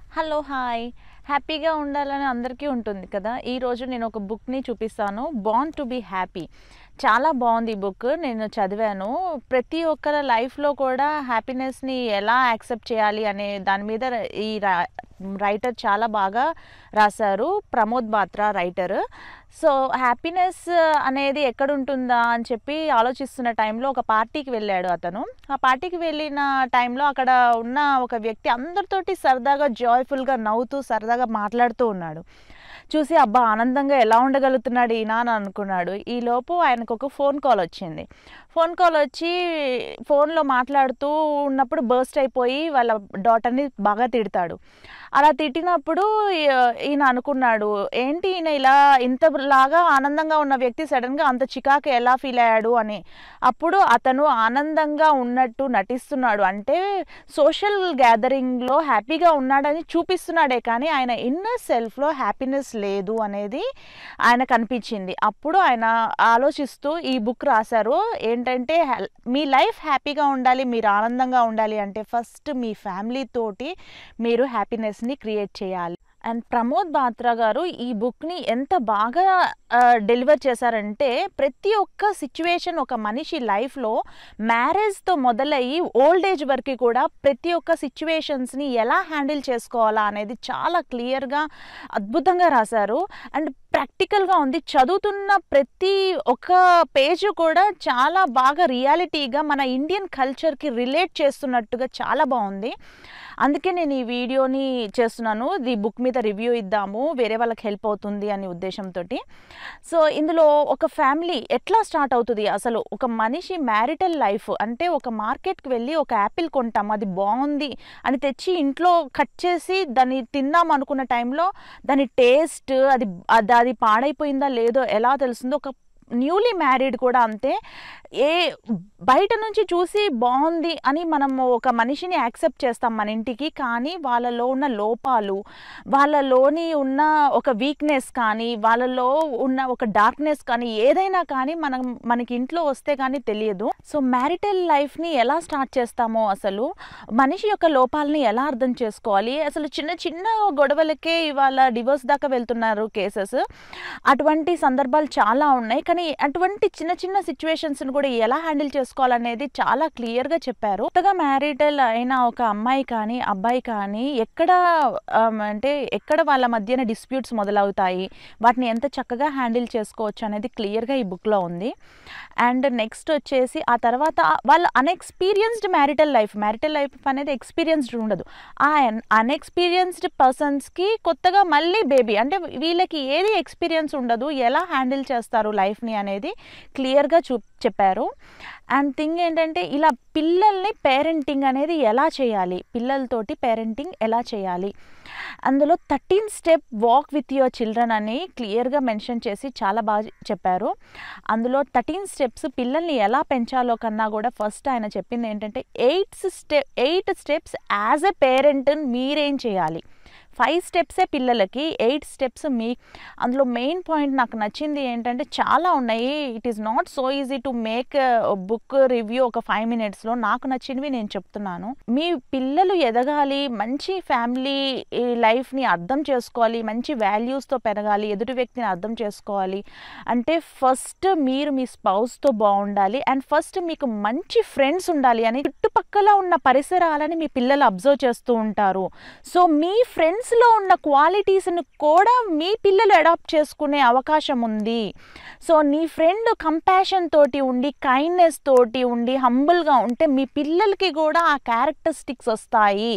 hello hi హ్యాపీగా ఉండాలని అందరికీ ఉంటుంది కదా ఈరోజు నేను ఒక బుక్ని చూపిస్తాను బాన్ టు బీ హ్యాపీ చాలా బాగుంది ఈ బుక్ నేను చదివాను ప్రతి ఒక్కరి లైఫ్లో కూడా హ్యాపీనెస్ని ఎలా యాక్సెప్ట్ చేయాలి అనే దాని మీద ఈ రా- రైటర్ చాలా బాగా రాశారు Pramod Batra writer so happiness అనేది ఎక్కడ ఉంటుందా అని చెప్పి ఆలోచిస్తున్న టైంలో ఒక పార్టీకి వెళ్ళాడు అతను ఆ పార్టీకి వెళ్ళిన టైంలో అక్కడ ఉన్న ఒక వ్యక్తి అందరితోటి సరదాగా జాయ్ఫుల్గా నవ్వుతూ సరదాగా మాట్లాడుతూ ఉన్నాడు చూసి అబ్బా ఆనందంగా ఎలా ఉండగలుగుతున్నాడు ఈయన అని అనుకున్నాడు ఈలోపు ఆయనకు ఒక ఫోన్ కాల్ వచ్చింది ఫోన్ కాల్ వచ్చి ఫోన్లో మాట్లాడుతూ ఉన్నప్పుడు బర్స్ట్ అయిపోయి వాళ్ళ డాటర్ని బాగా తిడతాడు అలా తిట్టినప్పుడు ఈ- ఈయన అనుకున్నాడు ఏంటి ఈయన ఇలా ఇంతలాగా ఆనందంగా ఉన్న వ్యక్తి సడన్గా అంత చికాకు ఎలా ఫీల్ అయ్యాడు అని అప్పుడు అతను ఆనందంగా ఉన్నట్టు నటిస్తున్నాడు అంటే సోషల్ గ్యాదరింగ్లో హ్యాపీగా ఉన్నాడని చూపిస్తున్నాడే కానీ ఆయన ఇన్నర్ సెల్ఫ్లో హ్యాపీనెస్ లేదు అనేది ఆయనకు అనిపించింది అప్పుడు ఆయన ఆలోచిస్తూ ఈ బుక్ రాశారు ఏంటంటే హెల్- మీ లైఫ్ హ్యాపీగా ఉండాలి మీరు ఆనందంగా ఉండాలి అంటే ఫస్ట్ మీ ఫ్యామిలీ తోటి మీరు హ్యాపీనెస్ని క్రియేట్ చేయాలి అండ్ ప్రమోద్ బాత్రా గారు ఈ బుక్ని ఎంత బాగా డెలివర్ చేశారంటే ప్రతి ఒక్క సిచ్యువేషన్ ఒక మనిషి లైఫ్లో మ్యారేజ్తో మొదలయ్యి ఓల్డ్ ఏజ్ వరకు కూడా ప్రతి ఒక్క సిచ్యువేషన్స్ని ఎలా హ్యాండిల్ చేసుకోవాలా అనేది చాలా క్లియర్గా అద్భుతంగా రాశారు అండ్ ప్రాక్టికల్గా ఉంది చదువుతున్న ప్రతి ఒక్క పేజ్ కూడా చాలా బాగా రియాలిటీగా మన ఇండియన్ కల్చర్కి రిలేట్ చేస్తున్నట్టుగా చాలా బాగుంది అందుకే నేను ఈ వీడియోని చేస్తున్నాను ఈ బుక్ మీద రివ్యూ ఇద్దాము వేరే వాళ్ళకి హెల్ప్ అవుతుంది అనే ఉద్దేశంతో సో ఇందులో ఒక ఫ్యామిలీ ఎట్లా స్టార్ట్ అవుతుంది అసలు ఒక మనిషి మ్యారిటల్ లైఫ్ అంటే ఒక మార్కెట్కి వెళ్ళి ఒక యాపిల్ కొంటాం అది బాగుంది అని తెచ్చి ఇంట్లో కట్ చేసి దాన్ని తిందాం అనుకున్న టైంలో దాని టేస్ట్ అది అది అది పాడైపోయిందా లేదో ఎలా తెలుస్తుందో ఒక న్యూలీ మ్యారీడ్ కూడా అంతే ఏ బయట నుంచి చూసి బాగుంది అని మనం ఒక మనిషిని యాక్సెప్ట్ చేస్తాం మన ఇంటికి కానీ వాళ్ళలో ఉన్న లోపాలు వాళ్ళలోని ఉన్న ఒక వీక్నెస్ కానీ వాళ్ళలో ఉన్న ఒక డార్క్నెస్ కానీ ఏదైనా కానీ మనం మనకి ఇంట్లో వస్తే కానీ తెలియదు సో మ్యారిటల్ లైఫ్ని ఎలా స్టార్ట్ చేస్తామో అసలు మనిషి యొక్క లోపాలని ఎలా అర్థం చేసుకోవాలి అసలు చిన్న చిన్న గొడవలకే ఇవాళ డివోర్స్ దాకా వెళ్తున్నారు కేసెస్ అటువంటి సందర్భాలు చాలా ఉన్నాయి కానీ అటువంటి చిన్న చిన్న సిచ్యువేషన్స్ని కూడా ఎలా హ్యాండిల్ చేసుకోవాలనేది చాలా క్లియర్గా చెప్పారు కొత్తగా మ్యారీటల్ అయిన ఒక అమ్మాయి కానీ అబ్బాయి కానీ ఎక్కడ ఆమ్, అంటే ఎక్కడ వాళ్ళ మధ్యన డిస్ప్యూట్స్ మొదలవుతాయి వాటిని ఎంత చక్కగా హ్యాండిల్ చేసుకోవచ్చు అనేది క్లియర్గా ఈ బుక్లో ఉంది అండ్ నెక్స్ట్ వచ్చేసి ఆ తర్వాత వాళ్ళ unexperienced marital life marital life అనేది ఎక్స్పీరియన్స్డ్ ఉండదు ఆ అన్ఎక్స్పీరియన్స్డ్ పర్సన్స్కి కొత్తగా మళ్ళీ బేబీ అంటే వీళ్ళకి ఏది ఎక్స్పీరియన్స్ ఉండదు ఎలా హ్యాండిల్ చేస్తారు లైఫ్ని అనేది క్లియర్గా చూ చెప్పారు అండ్ థింగ్ ఏంటంటే ఇలా పిల్లల్ని పేరెంటింగ్ అనేది ఎలా చేయాలి పిల్లలతోటి పేరెంటింగ్ ఎలా చేయాలి అందులో thirteen step walk with your children అని క్లియర్గా మెన్షన్ చేసి చాలా బాగా చెప్పారు అందులో థర్టీన్ స్టెప్స్ పిల్లల్ని ఎలా పెంచాలో కన్నా కూడా ఫస్ట్ ఆయన చెప్పింది ఏంటంటే eight step eight steps as a parent మీరేం చేయాలి ఫైవ్ స్టెప్సే పిల్లలకి ఎయిట్ స్టెప్స్ మీ అందులో మెయిన్ పాయింట్ నాకు నచ్చింది ఏంటంటే చాలా ఉన్నాయి it is not so easy to make book review ఒక ఫైవ్ మినిట్స్లో నాకు నచ్చినవి నేను చెప్తున్నాను మీ పిల్లలు ఎదగాలి మంచి ఫ్యామిలీ లైఫ్ని అర్థం చేసుకోవాలి మంచి వాల్యూస్తో పెరగాలి ఎదుటి వ్యక్తిని అర్థం చేసుకోవాలి అంటే ఫస్ట్ మీరు మీ స్పౌస్తో బాగుండాలి అండ్ ఫస్ట్ మీకు మంచి ఫ్రెండ్స్ ఉండాలి అని చుట్టుపక్కల ఉన్న పరిసరాలని మీ పిల్లలు అబ్జర్వ్ చేస్తూ ఉంటారు సో మీ ఫ్రెండ్స్లో ఉన్న క్వాలిటీస్ని కూడా మీ పిల్లలు అడాప్ట్ చేసుకునే అవకాశం ఉంది సో నీ ఫ్రెండ్ కంపాషన్ తోటి ఉండి కైండ్నెస్ తోటి ఉండి హంబుల్గా ఉంటే మీ పిల్లలకి కూడా ఆ క్యారెక్టరిస్టిక్స్ వస్తాయి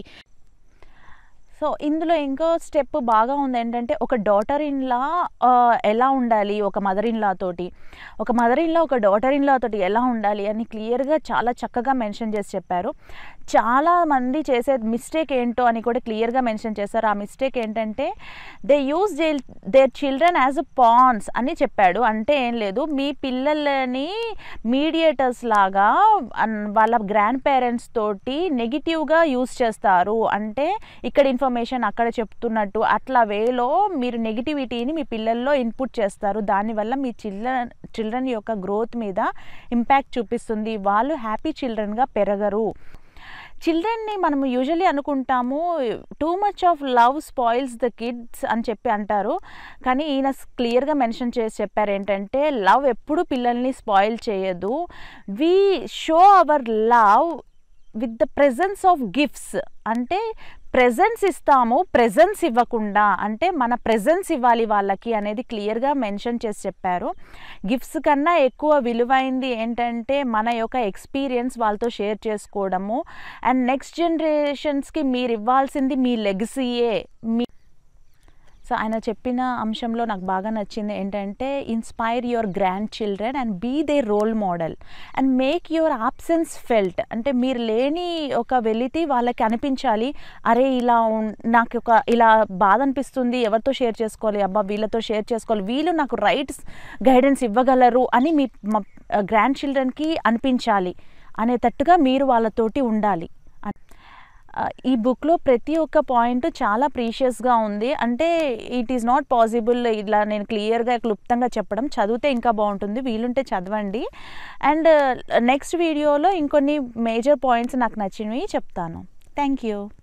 సో ఇందులో ఇంకో స్టెప్ బాగా ఉంది ఏంటంటే ఒక డాటర్ ఇన్లా ఎలా ఉండాలి ఒక మదర్ ఇన్లా తోటి ఒక మదర్ ఇన్లా ఒక డాటర్ ఇన్లా తోటి ఎలా ఉండాలి అని క్లియర్గా చాలా చక్కగా మెన్షన్ చేసి చెప్పారు చాలా మంది చేసే మిస్టేక్ ఏంటో అని కూడా క్లియర్గా మెన్షన్ చేశారు ఆ మిస్టేక్ ఏంటంటే they use their children as a pawns అని చెప్పాడు అంటే ఏం లేదు మీ పిల్లలని మీడియేటర్స్ లాగా అన్- వాళ్ళ గ్రాండ్ పేరెంట్స్ తోటి నెగిటివ్గా యూజ్ చేస్తారు అంటే ఇక్కడ ఇన్ఫర్మేషన్ అక్కడ చెప్తున్నట్టు అట్లా వేలో మీరు నెగిటివిటీని మీ పిల్లల్లో ఇన్పుట్ చేస్తారు దానివల్ల మీ చిల్డ్రన్ చిల్డ్రన్ యొక్క గ్రోత్ మీద ఇంపాక్ట్ చూపిస్తుంది వాళ్ళు హ్యాపీ చిల్డ్రన్గా పెరగరు చిల్డ్రన్ని మనము యూజువలీ అనుకుంటాము too much of love spoils the kids అని చెప్పి అంటారు కానీ ఈయన క్లియర్గా మెన్షన్ చేసి చెప్పారు ఏంటంటే లవ్ ఎప్పుడు పిల్లల్ని స్పాయిల్ చేయదు we show our love with the presence of gifts అంటే ప్రెజెన్స్ ఇస్తాము ప్రెజెన్స్ ఇవ్వకుండా అంటే మన ప్రెజెన్స్ ఇవ్వాలి వాళ్ళకి అనేది క్లియర్గా మెన్షన్ చేసి చెప్పారు గిఫ్ట్స్ కన్నా ఎక్కువ విలువైంది ఏంటంటే మన యొక్క ఎక్స్పీరియన్స్ వాళ్ళతో షేర్ చేసుకోవడము అండ్ నెక్స్ట్ జనరేషన్స్కి మీరు ఇవ్వాల్సింది మీ లెగసీయే మీ సో ఆయన చెప్పిన అంశంలో నాకు బాగా నచ్చింది ఏంటంటే inspire your grandchildren and be the role model and make your absence felt అంటే మీరు లేని ఒక వెలితి వాళ్ళకి అనిపించాలి అరే ఇలా ఉన్- నాకు ఒక ఇలా బాధ అనిపిస్తుంది ఎవరితో షేర్ చేసుకోవాలి అబ్బా వీళ్ళతో షేర్ చేసుకోవాలి వీళ్ళు నాకు రైట్స్ గైడెన్స్ ఇవ్వగలరు అని మీ గ్రాండ్ చిల్డ్రన్కి అనిపించాలి అనేటట్టుగా మీరు వాళ్ళతోటి ఉండాలి ఆ, ఈ బుక్లో ప్రతి ఒక్క పాయింట్ చాలా ప్రీషియస్గా ఉంది అంటే ఇట్ ఈస్ నాట్ పాసిబుల్ ఇలా నేను క్లియర్గా క్లుప్తంగా చెప్పడం చదివితే ఇంకా బాగుంటుంది వీలుంటే చదవండి అండ్ నెక్స్ట్ వీడియోలో ఇంకొన్ని మేజర్ పాయింట్స్ నాకు నచ్చినవి చెప్తాను థ్యాంక్ యూ